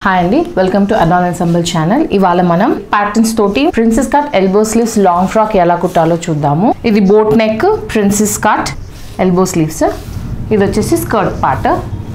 hi అండి welcome to అడాన్ ensemble channel ఇవాళ మనం ప్యాటర్న్స్ తోటి princess cut elbow sleeves long frock ఎలా కుట్టాలో చూద్దాము ఇది boat neck princess cut elbow sleeves ఇది వచ్చేసి skirt part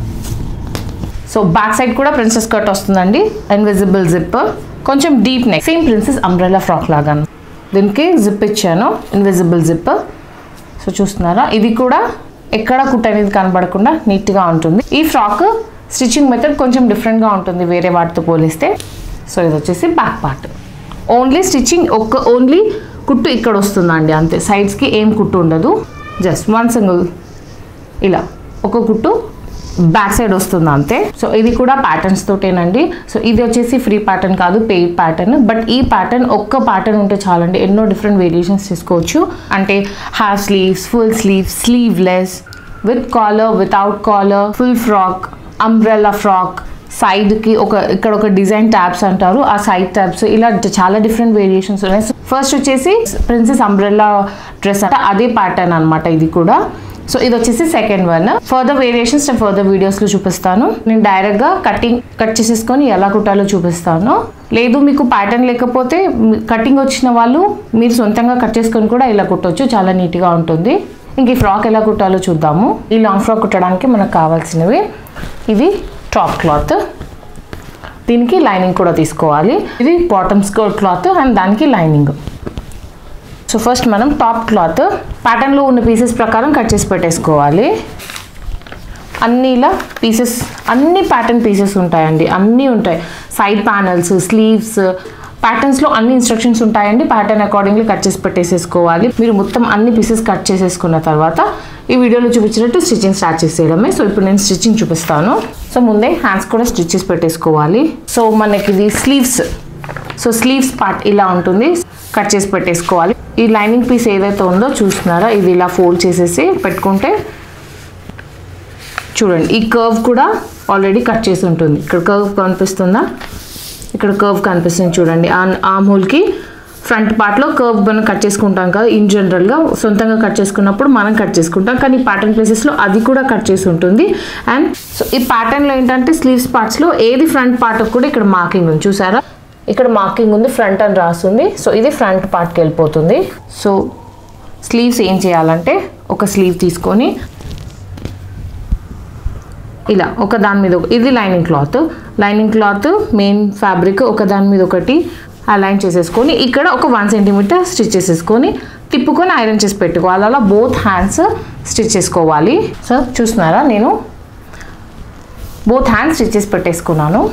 so back side కూడా ప్రిన్సెస్ కట్ వస్తుందండి ఇన్విజిబుల్ జిప్ కొంచెం deep neck same princess umbrella frock లాగా దీనికి జిప్ ఇచ్చాను ఇన్విజిబుల్ జిప్ సో చూస్తున్నారా ఇది కూడా ఎక్కడ కుట్ అనేది కనబడకుండా నీట్గా ఉంటుంది ఈ ఫ్రాక్ స్టిచ్చింగ్ మెథడ్ కొంచెం డిఫరెంట్గా ఉంటుంది వేరే వాటితో పోలిస్తే సో ఇది వచ్చేసి బ్యాక్ పార్ట్ ఓన్లీ స్టిచ్చింగ్ ఒక్క ఓన్లీ కుట్టు ఇక్కడ వస్తుందండి అంతే సైడ్స్కి ఏం కుట్టు ఉండదు జస్ట్ వన్ సింగిల్ ఇలా ఒక కుట్టు బ్యాక్ సైడ్ వస్తుంది అంతే సో ఇది కూడా ప్యాటర్న్స్ తోటేనండి సో ఇది వచ్చేసి ఫ్రీ ప్యాటర్న్ కాదు పెయిడ్ ప్యాటర్న్ బట్ ఈ ప్యాటర్న్ ఒక్క ప్యాటర్న్ ఉంటే చాలండి ఎన్నో డిఫరెంట్ వేరియేషన్స్ తీసుకోవచ్చు అంటే half sleeves full sleeves sleeveless with collar without collar full frock umbrella frock సైడ్కి ఒక ఇక్కడ ఒక డిజైన్ ట్యాబ్స్ అంటారు ఆ సైడ్ ట్యాబ్స్ ఇలా చాలా డిఫరెంట్ వేరియేషన్స్ ఉన్నాయి ఫస్ట్ వచ్చేసి ప్రిన్సెస్ అంబ్రెల్లా డ్రెస్ అంటే అదే ప్యాటర్న్ అనమాట ఇది కూడా సో ఇది వచ్చేసి సెకండ్ వన్ ఫర్దర్ వేరియేషన్స్ నేను ఫర్దర్ వీడియోస్లో చూపిస్తాను నేను డైరెక్ట్గా కటింగ్ కట్ చేసేసుకొని ఎలా కుట్టాలో చూపిస్తాను లేదు మీకు ప్యాటర్న్ లేకపోతే కటింగ్ వచ్చిన వాళ్ళు మీరు సొంతంగా కట్ చేసుకొని కూడా ఇలా కుట్టొచ్చు చాలా నీట్గా ఉంటుంది ఇంక ఈ ఫ్రాక్ ఎలా కుట్టాలో చూద్దాము ఈ లాంగ్ ఫ్రాక్ కుట్టడానికి మనకు కావాల్సినవి ఇది టాప్ క్లాత్ దీనికి లైనింగ్ కూడా తీసుకోవాలి ఇది బాటమ్ స్కర్ట్ క్లాత్ అండ్ దానికి లైనింగ్ సో ఫస్ట్ మనం టాప్ క్లాత్ ప్యాటర్న్లో ఉన్న పీసెస్ ప్రకారం కట్ చేసి పెట్టేసుకోవాలి అన్ని ఇలా పీసెస్ అన్ని ప్యాటర్న్ పీసెస్ ఉంటాయండి అన్నీ ఉంటాయి సైడ్ ప్యానల్స్ స్లీవ్స్ ప్యాటర్న్స్లో అన్ని ఇన్స్ట్రక్షన్స్ ఉంటాయండి ప్యాటర్న్ అకార్డింగ్లీ కట్ చేసి పెట్టేసేసుకోవాలి మీరు మొత్తం అన్ని పీసెస్ కట్ చేసేసుకున్న తర్వాత ఈ వీడియోలో చూపించినట్టు స్టిచ్చింగ్ స్టార్ట్ చేసేయడమే సో ఇప్పుడు నేను స్టిచ్చింగ్ చూపిస్తాను సో ముందే హ్యాండ్స్ కూడా స్టిచ్ చేసి పెట్టేసుకోవాలి సో మనకి ఇది స్లీవ్స్ సో స్లీవ్స్ పార్ట్ ఇలా ఉంటుంది కట్ చేసి పెట్టేసుకోవాలి ఈ లైనింగ్ పీస్ ఏదైతే ఉందో చూస్తున్నారా ఇది ఇలా ఫోల్డ్ చేసేసి పెట్టుకుంటే చూడండి ఈ కర్వ్ కూడా ఆల్రెడీ కట్ చేసి ఉంటుంది ఇక్కడ కర్వ్ కనిపిస్తుందా ఇక్కడ కర్వ్ కనిపిస్తుంది చూడండి ఆమ్ హోల్కి ఫ్రంట్ పార్ట్లో కర్వ్ మనం కట్ చేసుకుంటాం కదా ఇన్ జనరల్గా సొంతంగా కట్ చేసుకున్నప్పుడు మనం కట్ చేసుకుంటాం కానీ ఈ ప్యాటర్న్ ప్లేసెస్లో అది కూడా కట్ చేసి ఉంటుంది అండ్ సో ఈ ప్యాటర్న్లో ఏంటంటే స్లీవ్స్ పార్ట్స్లో ఏది ఫ్రంట్ పార్ట్ కూడా ఇక్కడ మార్కింగ్ ఉంది చూసారా ఇక్కడ మార్కింగ్ ఉంది ఫ్రంట్ అని రాస్తుంది సో ఇది ఫ్రంట్ పార్ట్కి వెళ్ళిపోతుంది సో స్లీవ్స్ ఏం చేయాలంటే ఒక స్లీవ్ తీసుకొని ఇలా ఒక దాని మీద ఇది lining cloth lining cloth main fabric ఒక దాని మీద ఒకటి అలైన్ చేసేసుకొని ఇక్కడ ఒక వన్ సెంటీమీటర్ స్టిచ్ చేసేసుకొని తిప్పుకొని ఐరన్ చేసి పెట్టుకోవాలి అలా బోత్ హ్యాండ్స్ స్టిచ్ చేసుకోవాలి సో చూస్తున్నారా నేను బోత్ హ్యాండ్స్ స్టిచ్ చేసి పెట్టేసుకున్నాను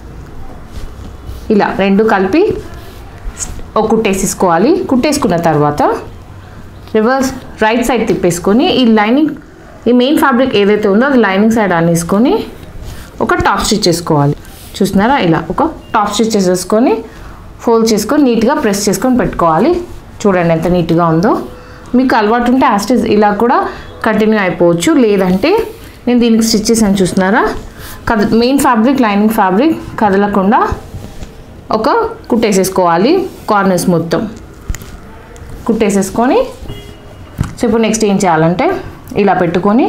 ఇలా రెండు కలిపి ఒక కుట్టేసేసుకోవాలి కుట్టేసుకున్న తర్వాత రివర్స్ రైట్ సైడ్ తిప్పేసుకొని ఈ లైనింగ్ ఈ మెయిన్ ఫ్యాబ్రిక్ ఏదైతే ఉందో అది లైనింగ్ సైడ్ అనేసుకొని ఒక టాప్ స్టిచ్ చేసుకోవాలి చూస్తున్నారా ఇలా ఒక టాప్ స్టిచ్ చేసేసుకొని ఫోల్డ్ చేసుకొని నీట్గా ప్రెస్ చేసుకొని పెట్టుకోవాలి చూడండి ఎంత నీట్గా ఉందో మీకు అలవాటు ఉంటే యాస్టిజ్ ఇలా కూడా కంటిన్యూ అయిపోవచ్చు లేదంటే నేను దీనికి స్టిచ్ చేసాను చూస్తున్నారా కద మెయిన్ ఫ్యాబ్రిక్ లైనింగ్ ఫ్యాబ్రిక్ కదలకుండా ఒక కుట్టేసేసుకోవాలి కార్నర్స్ మొత్తం కుట్టేసేసుకొని సో ఇప్పుడు నెక్స్ట్ ఏం చేయాలంటే ఇలా పెట్టుకొని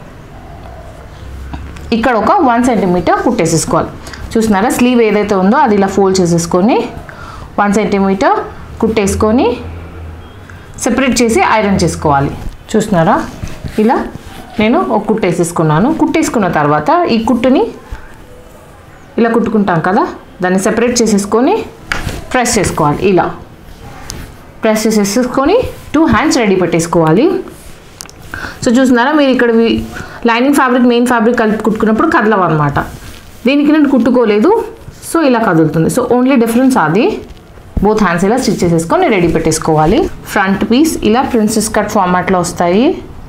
ఇక్కడ ఒక వన్ సెంటీమీటర్ కుట్టేసేసుకోవాలి చూస్తున్నారా స్లీవ్ ఏదైతే ఉందో అది ఇలా ఫోల్డ్ చేసేసుకొని వన్ సెంటీమీటర్ కుట్టేసుకొని సెపరేట్ చేసి ఐరన్ చేసుకోవాలి చూస్తున్నారా ఇలా నేను ఒక కుట్టేసేసుకున్నాను కుట్టేసుకున్న తర్వాత ఈ కుట్టుని ఇలా కుట్టుకుంటాం కదా దాన్ని సెపరేట్ చేసేసుకొని ప్రెస్ చేసుకోవాలి ఇలా ప్రెస్ చేసేసుకొని టూ హ్యాండ్స్ రెడీ పెట్టేసుకోవాలి సో చూస్తున్నారా మీరు ఇక్కడ లైనింగ్ ఫ్యాబ్రిక్ మెయిన్ ఫ్యాబ్రిక్ కలిపి కుట్టుకున్నప్పుడు కదలవు అనమాట దీనికి నేను కుట్టుకోలేదు సో ఇలా కదులుతుంది సో ఓన్లీ డిఫరెన్స్ అది బోత్ హ్యాండ్స్ ఇలా స్టిచ్ చేసేసుకొని రెడీ పెట్టేసుకోవాలి ఫ్రంట్ పీస్ ఇలా ప్రిన్సెస్ కట్ ఫార్మాట్లో వస్తాయి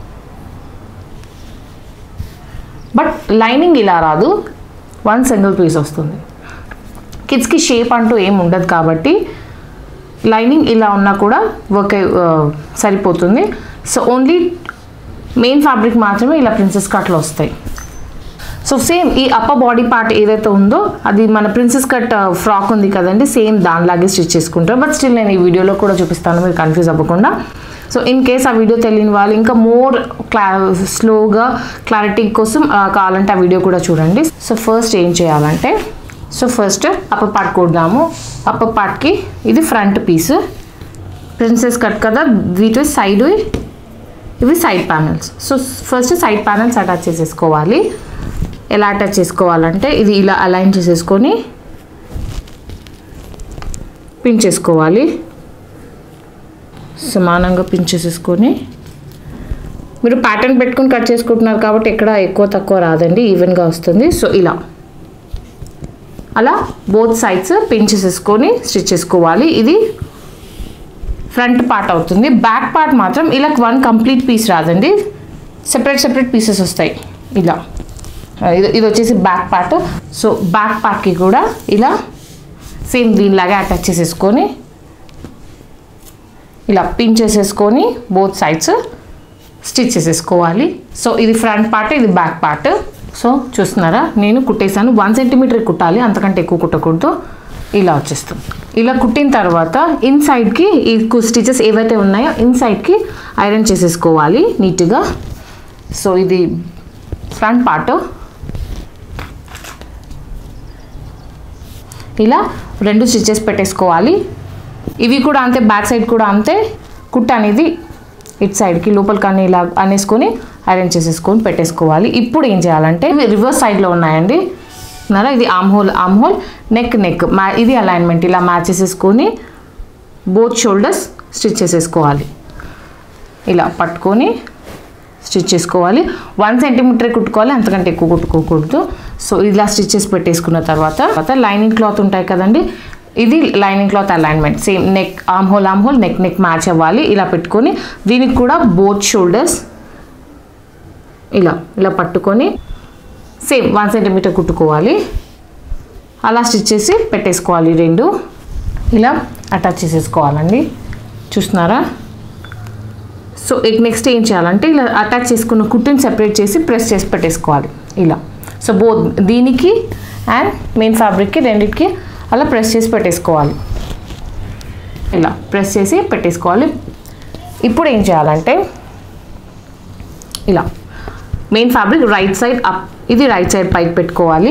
బట్ లైనింగ్ ఇలా రాదు వన్ సింగిల్ పీస్ వస్తుంది కిడ్స్కి షేప్ అంటూ ఏం ఉండదు కాబట్టి లైనింగ్ ఇలా ఉన్నా కూడా వర్క్ సరిపోతుంది సో ఓన్లీ మెయిన్ ఫ్యాబ్రిక్ మాత్రమే ఇలా ప్రిన్సెస్ కట్లో వస్తాయి సో సేమ్ ఈ అప్పర్ బాడీ పార్ట్ ఏదైతే ఉందో అది మన ప్రిన్సెస్ కట్ ఫ్రాక్ ఉంది కదండి సేమ్ దానిలాగే స్టిచ్ చేసుకుంటారు బట్ స్టిల్ నేను ఈ వీడియోలో కూడా చూపిస్తాను మీరు కన్ఫ్యూజ్ అవ్వకుండా సో ఇన్ కేస్ ఆ వీడియో తెలియని వాళ్ళు ఇంకా మోర్ క్లా స్లోగా క్లారిటీ కోసం ఆ, కావాలంటే ఆ వీడియో కూడా చూడండి సో ఫస్ట్ ఏం చేయాలంటే సో ఫస్ట్ అప్పర్ పార్ట్ కొడదాము అప్పర్ పార్ట్కి ఇది ఫ్రంట్ పీస్ ప్రిన్సెస్ కట్ కదా వీటి సైడ్ ఇవి side panels so first side panels attach చేసేసుకోవాలి ఎలా అటాచ్ చేసుకోవాలంటే ఇది ఇలా అలైన్ చేసేసుకొని పిన్ చేసుకోవాలి సమానంగా పిన్ చేసేసుకొని మీరు ప్యాటర్న్ పెట్టుకొని కట్ చేసుకుంటున్నారు కాబట్టి ఎక్కడ ఎక్కువ తక్కువ రాదండి ఈవెన్గా వస్తుంది సో ఇలా అలా బోత్ సైడ్స్ పిన్ చేసేసుకొని స్టిచ్ చేసుకోవాలి ఇది ఫ్రంట్ పార్ట్ అవుతుంది బ్యాక్ పార్ట్ మాత్రం ఇలా వన్ కంప్లీట్ పీస్ రాదండి సెపరేట్ సెపరేట్ పీసెస్ వస్తాయి ఇలా ఇది ఇది వచ్చేసి బ్యాక్ పార్ట్ సో బ్యాక్ పార్ట్కి కూడా ఇలా సేమ్ దీనిలాగా అటాచ్ చేసేసుకొని ఇలా పిన్ చేసేసుకొని బోత్ సైడ్స్ స్టిచ్ చేసేసుకోవాలి సో ఇది ఫ్రంట్ పార్ట్ ఇది బ్యాక్ పార్ట్ సో చూస్తున్నారా నేను కుట్టేశాను వన్ సెంటీమీటర్ కుట్టాలి అంతకంటే ఎక్కువ కుట్టకూడదు ఇలా వచ్చేస్తుంది ఇలా కుట్టిన తర్వాత ఇన్సైడ్కి ఈ స్టిచెస్ ఏవైతే ఉన్నాయో ఇన్సైడ్కి ఐరన్ చేసేసుకోవాలి నీట్గా సో ఇది ఫ్రంట్ పార్ట్ ఇలా రెండు స్టిచెస్ పెట్టేసుకోవాలి ఇవి కూడా అంతే బ్యాక్ సైడ్ కూడా అంతే కుట్ అనేది ఇట్ సైడ్కి లోపల కానీ ఇలా అనేసుకొని ఐరన్ చేసేసుకొని పెట్టేసుకోవాలి ఇప్పుడు ఏం చేయాలంటే ఇవి రివర్స్ సైడ్లో ఉన్నాయండి ఉన్నారా ఇది arm hole arm hole neck neck మ్యా ఇది అలైన్మెంట్ ఇలా మ్యాచ్ చేసేసుకొని బోత్ షోల్డర్స్ స్టిచ్ చేసేసుకోవాలి ఇలా పట్టుకొని స్టిచ్ చేసుకోవాలి వన్ సెంటీమీటర్ కుట్టుకోవాలి అంతకంటే ఎక్కువ కుట్టుకోకూడదు సో ఇలా స్టిచ్ చేసి పెట్టేసుకున్న తర్వాత తర్వాత లైనింగ్ క్లాత్ ఉంటాయి కదండి ఇది lining cloth alignment same neck arm hole arm hole neck neck match అవ్వాలి ఇలా పెట్టుకొని దీనికి కూడా బోత్ షోల్డర్స్ ఇలా ఇలా పట్టుకొని సేమ్ వన్ సెంటీమీటర్ కుట్టుకోవాలి అలా స్టిచ్ చేసి పెట్టేసుకోవాలి రెండు ఇలా అటాచ్ చేసేసుకోవాలండి చూస్తున్నారా సో నెక్స్ట్ ఏం చేయాలంటే ఇలా అటాచ్ చేసుకున్న కుట్టుని సెపరేట్ చేసి ప్రెస్ చేసి పెట్టేసుకోవాలి ఇలా సో బోత్ దీనికి అండ్ మెయిన్ ఫ్యాబ్రిక్కి రెండింటికి అలా ప్రెస్ చేసి పెట్టేసుకోవాలి ఇలా ప్రెస్ చేసి పెట్టేసుకోవాలి ఇప్పుడు ఏం చేయాలంటే ఇలా main fabric right side up ఇది రైట్ సైడ్ పైకి పెట్టుకోవాలి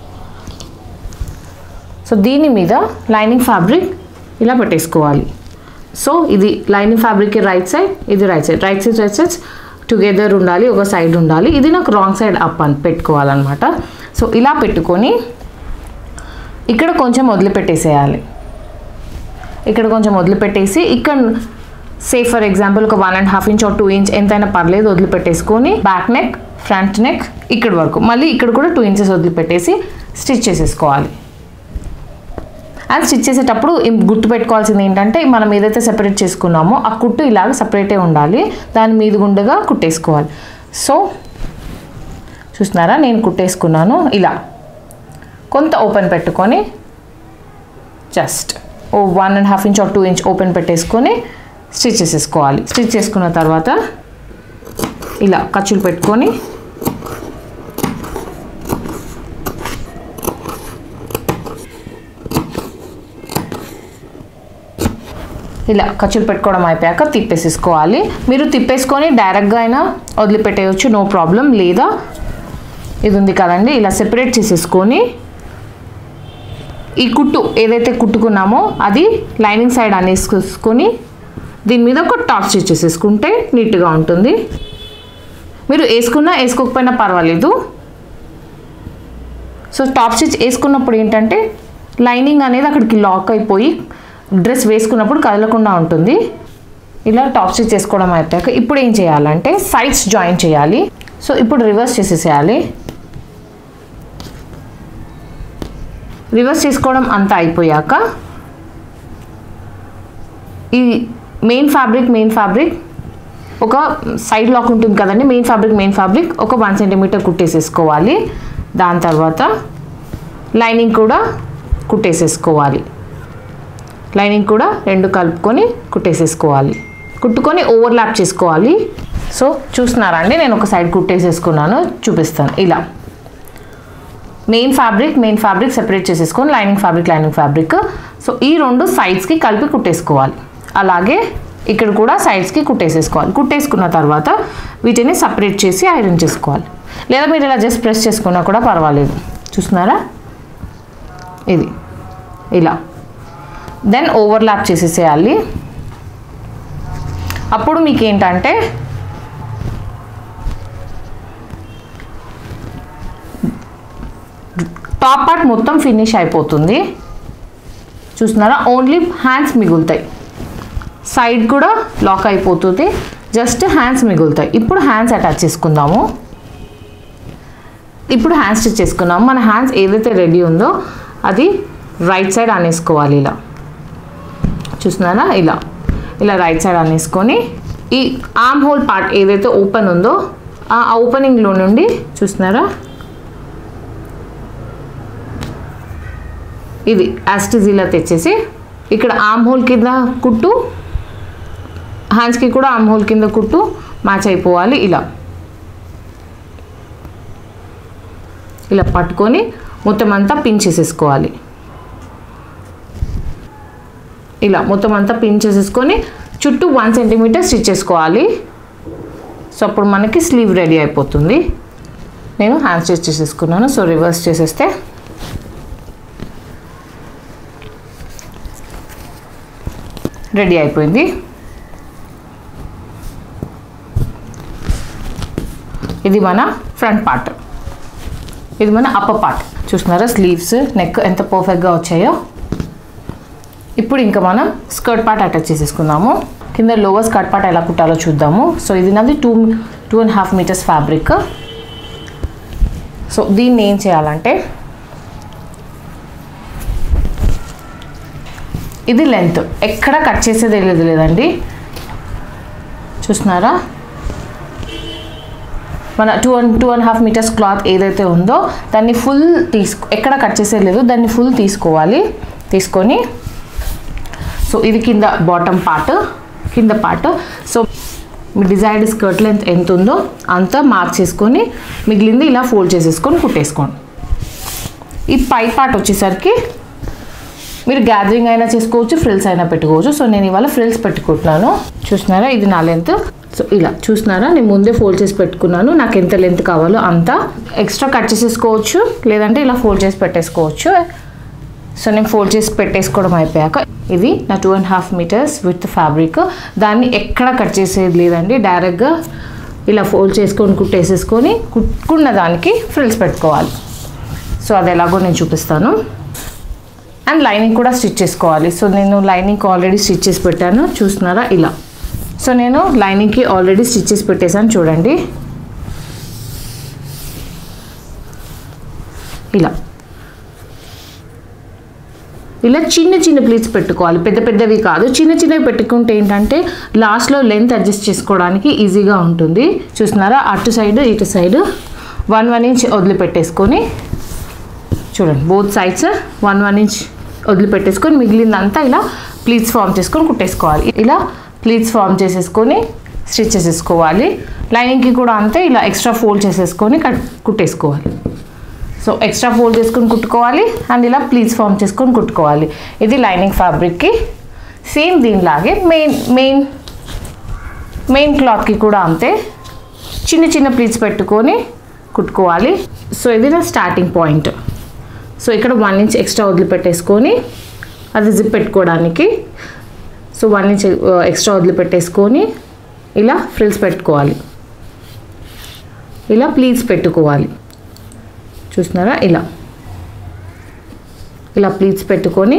సో దీని మీద లైనింగ్ ఫ్యాబ్రిక్ ఇలా పెట్టేసుకోవాలి సో ఇది లైనింగ్ ఫ్యాబ్రిక్ రైట్ సైడ్ ఇది right side right side right sides together ఉండాలి ఒక సైడ్ ఉండాలి ఇది నాకు రాంగ్ సైడ్ అప్ అని పెట్టుకోవాలన్నమాట సో ఇలా పెట్టుకొని ఇక్కడ కొంచెం వదిలిపెట్టేసేయాలి ఇక్కడ కొంచెం వదిలిపెట్టేసి ఇక్కడ సే ఫర్ ఎగ్జాంపుల్ ఒక one and half inch or two inch ఎంతైనా పర్లేదు వదిలిపెట్టేసుకొని బ్యాక్ నెక్ ఫ్రంట్ నెక్ ఇక్కడ వరకు మళ్ళీ ఇక్కడ కూడా టూ ఇంచెస్ వదిలిపెట్టేసి స్టిచ్ చేసేసుకోవాలి అండ్ స్టిచ్ చేసేటప్పుడు ఇం- గుర్తుపెట్టుకోవాల్సింది ఏంటంటే మనం ఏదైతే సెపరేట్ చేసుకున్నామో ఆ కుట్టు ఇలాగ సపరేటే ఉండాలి దాని మీద గుండగా కుట్టేసుకోవాలి సో చూస్తున్నారా నేను కుట్టేసుకున్నాను ఇలా కొంత ఓపెన్ పెట్టుకొని జస్ట్ ఓ one and half inch or two inch open పెట్టేసుకొని స్టిచ్ చేసేసుకోవాలి స్టిచ్ చేసుకున్న తర్వాత ఇలా ఖర్చులు పెట్టుకొని ఇలా ఖర్చులు పెట్టుకోవడం అయిపోయాక తిప్పేసేసుకోవాలి మీరు తిప్పేసుకొని డైరెక్ట్గా అయినా వదిలిపెట్టేయచ్చు నో ప్రాబ్లం లేదా ఇది ఉంది కదండి ఇలా సెపరేట్ చేసేసుకొని ఈ కుట్టు ఏదైతే కుట్టుకున్నామో అది లైనింగ్ సైడ్ అనేసుకొని దీని మీద ఒక టాప్ స్టిచ్ చేసేసుకుంటే నీట్గా ఉంటుంది మీరు వేసుకున్నా వేసుకోకపోయినా పర్వాలేదు సో టాప్ స్టిచ్ వేసుకున్నప్పుడు ఏంటంటే లైనింగ్ అనేది అక్కడికి లాక్ అయిపోయి డ్రెస్ వేసుకున్నప్పుడు కదలకుండా ఉంటుంది ఇలా టాప్ స్టిచ్ చేసుకోవడం అయిపోయాక ఇప్పుడు ఏం చేయాలంటే సైడ్స్ జాయిన్ చేయాలి సో ఇప్పుడు రివర్స్ చేసేసేయాలి రివర్స్ చేసుకోవడం అంతా అయిపోయాక ఈ మెయిన్ ఫ్యాబ్రిక్ మెయిన్ ఫ్యాబ్రిక్ ఒక సైడ్ లాక్ ఉంటుంది కదండి మెయిన్ ఫ్యాబ్రిక్ మెయిన్ ఫ్యాబ్రిక్ ఒక వన్ సెంటీమీటర్ కుట్టేసేసుకోవాలి దాని తర్వాత లైనింగ్ కూడా కుట్టేసేసుకోవాలి లైనింగ్ కూడా రెండు కలుపుకొని కుట్టేసేసుకోవాలి కుట్టుకొని ఓవర్లాప్ చేసుకోవాలి సో చూస్తున్నారా అండి నేను ఒక సైడ్ కుట్టేసేసుకున్నాను చూపిస్తాను ఇలా main fabric main fabric separate చేసేసుకొని lining fabric lining fabric so ఈ రెండు సైడ్స్కి కలిపి కుట్టేసుకోవాలి అలాగే ఇక్కడ కూడా సైడ్స్కి కుట్టేసేసుకోవాలి కుట్టేసుకున్న తర్వాత వీటిని సపరేట్ చేసి ఐరన్ చేసుకోవాలి లేదా మీరు ఇలా జస్ట్ ప్రెస్ చేసుకున్నా కూడా పర్వాలేదు చూస్తున్నారా ఇది ఇలా దెన్ ఓవర్లాప్ చేసేసేయాలి అప్పుడు మీకు ఏంటంటే టాప్ పార్ట్ మొత్తం ఫినిష్ అయిపోతుంది చూస్తున్నారా ఓన్లీ హ్యాండ్స్ మిగులుతాయి సైడ్ కూడా లాక్ అయిపోతుంది జస్ట్ హ్యాండ్స్ మిగులుతాయి ఇప్పుడు హ్యాండ్స్ అటాచ్ చేసుకుందాము ఇప్పుడు హ్యాండ్స్ స్టిచ్ చేసుకున్నాము మన హ్యాండ్స్ ఏదైతే రెడీ ఉందో అది రైట్ సైడ్ అనేసుకోవాలి ఇలా చూస్తున్నారా ఇలా ఇలా రైట్ సైడ్ అనేసుకొని ఈ ఆర్మ్ హోల్ పార్ట్ ఏదైతే ఓపెన్ ఉందో ఆ ఓపెనింగ్లో నుండి చూస్తున్నారా ఇది యాస్టిజ్ ఇలా తెచ్చేసి ఇక్కడ ఆర్మ్ హోల్ కింద కుట్టు హ్యాండ్స్కి కూడా ఆర్మ్ హోల్ కింద కుట్టు మ్యాచ్ అయిపోవాలి ఇలా ఇలా పట్టుకొని మొత్తం అంతా పిన్ చేసేసుకోవాలి ఇలా మొత్తం అంతా పిన్ చేసేసుకొని చుట్టూ వన్ సెంటీమీటర్ స్టిచ్ చేసుకోవాలి సో అప్పుడు మనకి స్లీవ్ రెడీ అయిపోతుంది నేను హ్యాండ్ స్టిచ్ చేసేసుకున్నాను సో రివర్స్ చేసేస్తే రెడీ అయిపోయింది ఇది మన ఫ్రంట్ పార్ట్ ఇది మన అప్పర్ పార్ట్ చూస్తున్నారా స్లీవ్స్ నెక్ ఎంత పర్ఫెక్ట్గా వచ్చాయో ఇప్పుడు ఇంకా మనం స్కర్ట్ పార్ట్ అటాచ్ చేసేసుకుందాము కింద లోవర్ స్కర్ట్ పార్ట్ ఎలా కుట్టాలో చూద్దాము సో ఇది నాది two two and half metres fabric so దీన్ని ఏం చేయాలంటే ఇది లెంత్ ఎక్కడ కట్ చేసేది లేదు లేదండి చూస్తున్నారా మన two and two and half metres cloth ఏదైతే ఉందో దాన్ని ఫుల్ తీసుకో ఎక్కడ కట్ చేసేది లేదు దాన్ని ఫుల్ తీసుకోవాలి తీసుకొని సో ఇది కింద బాటమ్ పార్ట్ కింద పార్ట్ సో మీ డిజైర్డ్ స్కర్ట్ లెంత్ ఎంత ఉందో అంతా మార్క్ చేసుకొని మిగిలింది ఇలా ఫోల్డ్ చేసేసుకొని కుట్టేసుకోండి ఈ పై పార్ట్ వచ్చేసరికి మీరు గ్యాదరింగ్ అయినా చేసుకోవచ్చు ఫ్రిల్స్ అయినా పెట్టుకోవచ్చు సో నేను ఇవాళ ఫ్రిల్స్ పెట్టుకుంటున్నాను చూస్తున్నారా ఇది నా లెంత్ సో ఇలా చూస్తున్నారా నేను ముందే ఫోల్డ్ చేసి పెట్టుకున్నాను నాకు ఎంత లెంత్ కావాలో అంత ఎక్స్ట్రా కట్ చేసేసుకోవచ్చు లేదంటే ఇలా ఫోల్డ్ చేసి పెట్టేసుకోవచ్చు సో నేను ఫోల్డ్ చేసి పెట్టేసుకోవడం అయిపోయాక ఇది నా two and half metres with fabric దాన్ని ఎక్కడ కట్ చేసేది లేదండి డైరెక్ట్గా ఇలా ఫోల్డ్ చేసుకొని కుట్టేసేసుకొని కుట్టుకున్న దానికి ఫ్రిల్స్ పెట్టుకోవాలి సో అది ఎలాగో నేను చూపిస్తాను అండ్ లైనింగ్ కూడా స్టిచ్ చేసుకోవాలి సో నేను లైనింగ్ ఆల్రెడీ స్టిచ్ చేసి పెట్టాను చూస్తున్నారా ఇలా సో నేను లైనింగ్కి ఆల్రెడీ స్టిచ్ చేసి పెట్టేశాను చూడండి ఇలా ఇలా చిన్న చిన్న ప్లీట్స్ పెట్టుకోవాలి పెద్ద పెద్దవి కాదు చిన్న చిన్నవి పెట్టుకుంటే ఏంటంటే లాస్ట్లో లెంత్ అడ్జస్ట్ చేసుకోవడానికి ఈజీగా ఉంటుంది చూస్తున్నారా అటు సైడ్ ఇటు సైడ్ వన్ వన్ ఇంచ్ వదిలిపెట్టేసుకొని చూడండి both sides one one inch వదిలిపెట్టేసుకొని మిగిలిందంతా ఇలా ప్లీట్స్ ఫామ్ చేసుకొని కుట్టేసుకోవాలి ఇలా ప్లీట్స్ ఫామ్ చేసేసుకొని స్టిచ్ చేసేసుకోవాలి లైనింగ్కి కూడా అంతే ఇలా ఎక్స్ట్రా ఫోల్డ్ చేసేసుకొని కట్ కుట్టేసుకోవాలి సో ఎక్స్ట్రా ఫోల్డ్ చేసుకొని కుట్టుకోవాలి అండ్ ఇలా ప్లీట్స్ ఫామ్ చేసుకొని కుట్టుకోవాలి ఇది లైనింగ్ ఫ్యాబ్రిక్కి సేమ్ దీనిలాగే మెయిన్ మెయిన్ మెయిన్ క్లాత్కి కూడా అంతే చిన్న చిన్న ప్లీట్స్ పెట్టుకొని కుట్టుకోవాలి సో ఇది నా స్టార్టింగ్ పాయింట్ సో ఇక్కడ వన్ ఇంచ్ ఎక్స్ట్రా వదిలిపెట్టేసుకొని అది జిప్ పెట్టుకోవడానికి సో వన్ ఇంచ్ ఎక్స్ట్రా వదిలిపెట్టేసుకొని ఇలా ఫ్రిల్స్ పెట్టుకోవాలి ఇలా ప్లీట్స్ పెట్టుకోవాలి చూస్తున్నారా ఇలా ఇలా ప్లీట్స్ పెట్టుకొని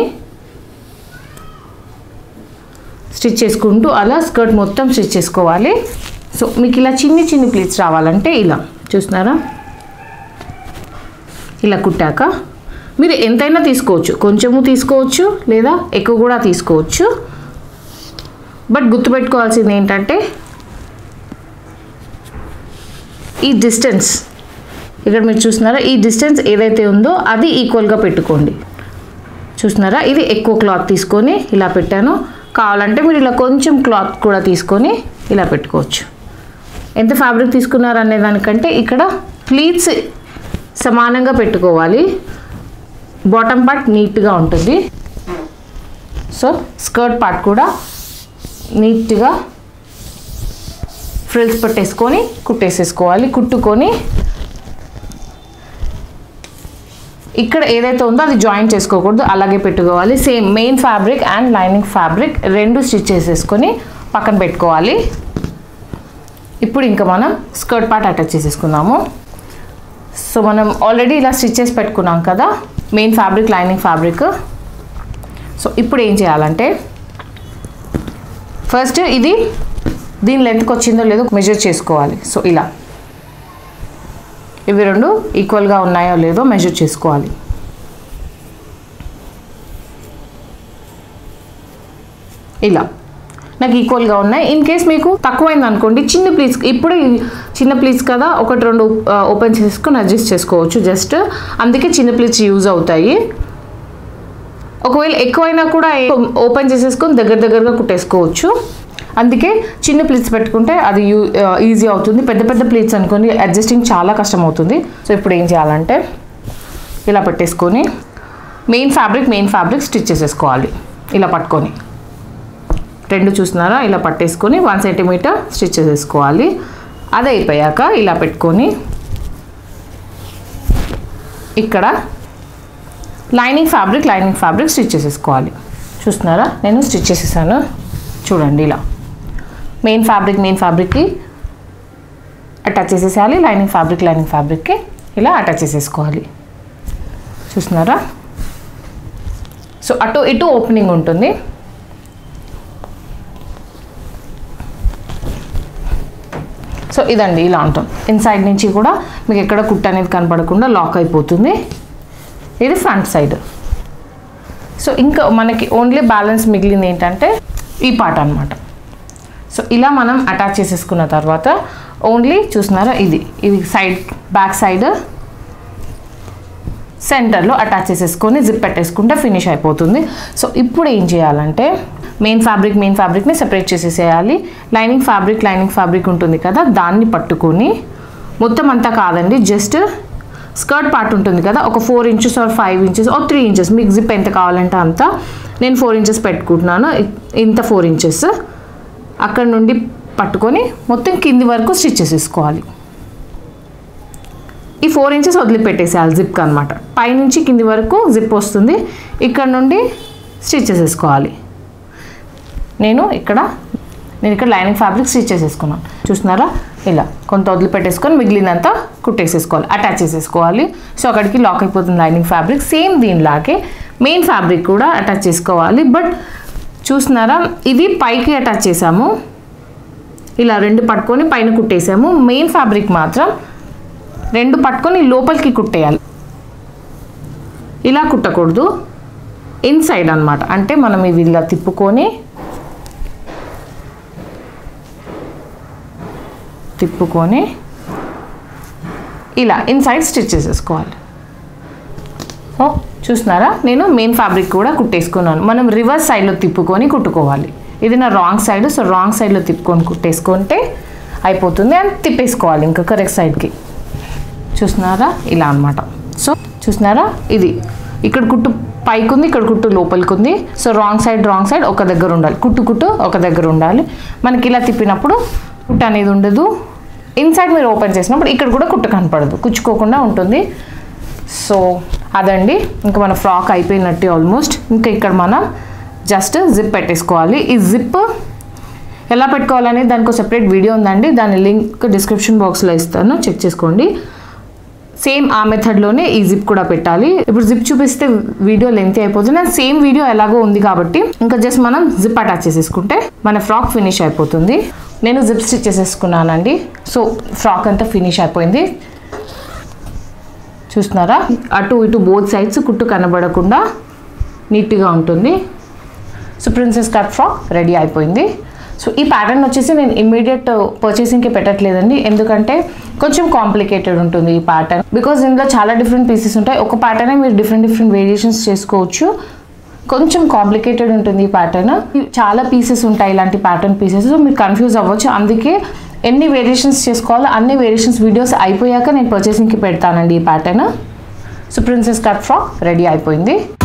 స్టిచ్ చేసుకుంటూ అలా స్కర్ట్ మొత్తం స్టిచ్ చేసుకోవాలి సో మీకు ఇలా చిన్ని చిన్ని ప్లీట్స్ రావాలంటే ఇలా చూస్తున్నారా ఇలా కుట్టాక మీరు ఎంతైనా తీసుకోవచ్చు కొంచెము తీసుకోవచ్చు లేదా ఎక్కువ కూడా తీసుకోవచ్చు బట్ గుర్తుపెట్టుకోవాల్సింది ఏంటంటే ఈ డిస్టెన్స్ ఇక్కడ మీరు చూస్తున్నారా ఈ డిస్టెన్స్ ఏదైతే ఉందో అది ఈక్వల్గా పెట్టుకోండి చూస్తున్నారా ఇది ఎక్కువ క్లాత్ తీసుకొని ఇలా పెట్టాను కావాలంటే మీరు ఇలా కొంచెం క్లాత్ కూడా తీసుకొని ఇలా పెట్టుకోవచ్చు ఎంత ఫ్యాబ్రిక్ తీసుకున్నారు అనే దానికంటే ఇక్కడ ప్లీట్స్ సమానంగా పెట్టుకోవాలి బాటమ్ పార్ట్ నీట్గా ఉంటుంది సో స్కర్ట్ పార్ట్ కూడా నీట్గా ఫ్రిల్స్ పెట్టేసుకొని కుట్టేసేసుకోవాలి కుట్టుకొని ఇక్కడ ఏదైతే ఉందో అది జాయిన్ చేసుకోకూడదు అలాగే పెట్టుకోవాలి same main fabric and lining fabric రెండు స్టిచ్ చేసేసుకొని పక్కన పెట్టుకోవాలి ఇప్పుడు ఇంకా మనం స్కర్ట్ పార్ట్ అటాచ్ చేసేసుకుందాము సో మనం ఆల్రెడీ ఇలా స్టిచ్ చేసి పెట్టుకున్నాం కదా main fabric lining fabric so ఇప్పుడు ఏం చేయాలంటే ఫస్ట్ ఇది దీని లెంత్కి వచ్చిందో లేదో మెజర్ చేసుకోవాలి సో ఇలా ఇవి రెండు ఈక్వల్గా ఉన్నాయో లేదో మెజర్ చేసుకోవాలి ఇలా నాకు ఈక్వల్గా ఉన్నాయి ఇన్ కేస్ మీకు తక్కువైంది అనుకోండి చిన్న ప్లీజ్ ఇప్పుడు ఈ చిన్న ప్లీజ్ కదా ఒకటి రెండు ఓపెన్ చేసుకొని అడ్జస్ట్ చేసుకోవచ్చు జస్ట్ అందుకే చిన్న ప్లీజ్ యూజ్ అవుతాయి ఒకవేళ ఎక్కువైనా కూడా ఓపెన్ చేసేసుకొని దగ్గర దగ్గరగా కుట్టేసుకోవచ్చు అందుకే చిన్న ప్లీట్స్ పెట్టుకుంటే అది యూ ఈజీ అవుతుంది పెద్ద పెద్ద ప్లీట్స్ అనుకోండి అడ్జస్టింగ్ చాలా కష్టం అవుతుంది సో ఇప్పుడు ఏం చేయాలంటే ఇలా పెట్టేసుకొని main fabric main fabric stitch చేసేసుకోవాలి ఇలా పట్టుకొని రెండు చూస్తున్నారా ఇలా పట్టేసుకొని వన్ సెంటీమీటర్ స్టిచ్ చేసేసుకోవాలి అది అయిపోయాక ఇలా పెట్టుకొని ఇక్కడ lining fabric lining fabric stitch చేసేసుకోవాలి చూస్తున్నారా నేను స్టిచ్ చేసేసాను చూడండి ఇలా మెయిన్ ఫ్యాబ్రిక్ మెయిన్ ఫ్యాబ్రిక్కి అటాచ్ చేసేసేయాలి లైనింగ్ ఫ్యాబ్రిక్ లైనింగ్ ఫ్యాబ్రిక్కి ఇలా అటాచ్ చేసేసుకోవాలి చూస్తున్నారా సో అటు ఇటు ఓపెనింగ్ ఉంటుంది సో ఇదండి ఇలా ఉంటుంది ఇన్సైడ్ నుంచి కూడా మీకు ఎక్కడ కుట్ అనేది కనపడకుండా లాక్ అయిపోతుంది ఇది ఫ్రంట్ సైడ్ సో ఇంకా మనకి ఓన్లీ బ్యాలెన్స్ మిగిలింది ఏంటంటే ఈ పార్ట్ అనమాట సో ఇలా మనం అటాచ్ చేసేసుకున్న తర్వాత ఓన్లీ చూస్తున్నారా ఇది ఇది సైడ్ బ్యాక్ సైడ్ సెంటర్లో అటాచ్ చేసేసుకొని జిప్ పెట్టేసుకుంటే ఫినిష్ అయిపోతుంది సో ఇప్పుడు ఏం చేయాలంటే మెయిన్ ఫ్యాబ్రిక్ మెయిన్ ఫ్యాబ్రిక్ని సెపరేట్ చేసేసేయాలి లైనింగ్ ఫ్యాబ్రిక్ లైనింగ్ ఫ్యాబ్రిక్ ఉంటుంది కదా దాన్ని పట్టుకొని మొత్తం అంతా కాదండి జస్ట్ స్కర్ట్ పార్ట్ ఉంటుంది కదా ఒక four inches or five inches or three inches మీకు జిప్ ఎంత కావాలంటే అంత నేను ఫోర్ ఇంచెస్ పెట్టుకుంటున్నాను ఇంత ఫోర్ ఇంచెస్ అక్కడ నుండి పట్టుకొని మొత్తం కింది వరకు స్టిచ్ చేసేసుకోవాలి ఈ ఫోర్ ఇంచెస్ వదిలిపెట్టేసేయాలి జిప్ అనమాట పైనుంచి కింది వరకు జిప్ వస్తుంది ఇక్కడ నుండి స్టిచ్ చేసేసుకోవాలి నేను ఇక్కడ నేను ఇక్కడ లైనింగ్ ఫ్యాబ్రిక్ స్టిచ్ చేసేసుకున్నాను చూస్తున్నారా ఇలా కొంత వదిలిపెట్టేసుకొని మిగిలినంతా కుట్టేసేసుకోవాలి అటాచ్ చేసేసుకోవాలి సో అక్కడికి లాక్ అయిపోతుంది లైనింగ్ ఫ్యాబ్రిక్ సేమ్ దీనిలాగే మెయిన్ ఫ్యాబ్రిక్ కూడా అటాచ్ చేసుకోవాలి బట్ చూస్తున్నారా ఇది పైకి అటాచ్ చేసాము ఇలా రెండు పట్టుకొని పైన కుట్టేసాము మెయిన్ ఫ్యాబ్రిక్ మాత్రం రెండు పట్టుకొని లోపలికి కుట్టేయాలి ఇలా కుట్టకూడదు ఇన్సైడ్ అనమాట అంటే మనం ఇవి ఇలా తిప్పుకొని తిప్పుకొని ఇలా ఇన్సైడ్ స్టిచ్ చేసేసుకోవాలి సో చూస్తున్నారా నేను మెయిన్ ఫ్యాబ్రిక్ కూడా కుట్టేసుకున్నాను మనం రివర్స్ సైడ్లో తిప్పుకొని కుట్టుకోవాలి ఇది నా రాంగ్ సైడ్ సో రాంగ్ సైడ్లో తిప్పుకొని కుట్టేసుకుంటే అయిపోతుంది అండ్ తిప్పేసుకోవాలి ఇంకా కరెక్ట్ సైడ్కి చూస్తున్నారా ఇలా అనమాట సో చూస్తున్నారా ఇది ఇక్కడ కుట్టు పైకి ఉంది ఇక్కడ కుట్టు లోపలికి ఉంది so wrong side wrong side ఒక దగ్గర ఉండాలి కుట్టు కుట్టు ఒక దగ్గర ఉండాలి మనకి ఇలా తిప్పినప్పుడు కుట్టు అనేది ఉండదు ఇన్సైడ్ మీరు ఓపెన్ చేసినప్పుడు ఇక్కడ కూడా కుట్టు కనపడదు కుచ్చుకోకుండా ఉంటుంది సో అదండి ఇంకా మన ఫ్రాక్ అయిపోయినట్టు ఆల్మోస్ట్ ఇంకా ఇక్కడ మనం జస్ట్ జిప్ పెట్టేసుకోవాలి ఈ జిప్ ఎలా పెట్టుకోవాలనేది దానికి సెపరేట్ వీడియో ఉందండి దాని లింక్ డిస్క్రిప్షన్ బాక్స్లో ఇస్తాను చెక్ చేసుకోండి సేమ్ ఆ మెథడ్లోనే ఈ జిప్ కూడా పెట్టాలి ఇప్పుడు జిప్ చూపిస్తే వీడియో లెంత్ అయిపోతుంది అండ్ సేమ్ వీడియో ఎలాగో ఉంది కాబట్టి ఇంకా జస్ట్ మనం జిప్ అటాచ్ చేసేసుకుంటే మన ఫ్రాక్ ఫినిష్ అయిపోతుంది నేను జిప్ స్టిచ్ చేసేసుకున్నానండి సో ఫ్రాక్ అంతా ఫినిష్ అయిపోయింది చూస్తున్నారా అటు ఇటు బోత్ సైడ్స్ కుట్టు కనబడకుండా నీట్గా ఉంటుంది so princess cut frock ready అయిపోయింది సో ఈ ప్యాటర్న్ వచ్చేసి నేను ఇమ్మీడియట్ పర్చేసింగ్కి పెట్టట్లేదండి ఎందుకంటే కొంచెం కాంప్లికేటెడ్ ఉంటుంది ఈ ప్యాటర్న్ బికాజ్ ఇందులో చాలా డిఫరెంట్ పీసెస్ ఉంటాయి ఒక ప్యాటర్నే మీరు డిఫరెంట్ డిఫరెంట్ వేరియేషన్స్ చేసుకోవచ్చు కొంచెం కాంప్లికేటెడ్ ఉంటుంది ఈ ప్యాటర్న్ చాలా పీసెస్ ఉంటాయి ఇలాంటి ప్యాటర్న్ పీసెస్ సో మీరు కన్ఫ్యూజ్ అవ్వచ్చు అందుకే ఎన్ని వేరియేషన్స్ చేసుకోవాలో అన్ని వేరియేషన్స్ వీడియోస్ అయిపోయాక నేను పర్చేసింగ్కి పెడతానండి ఈ pattern so princess cut frock ready అయిపోయింది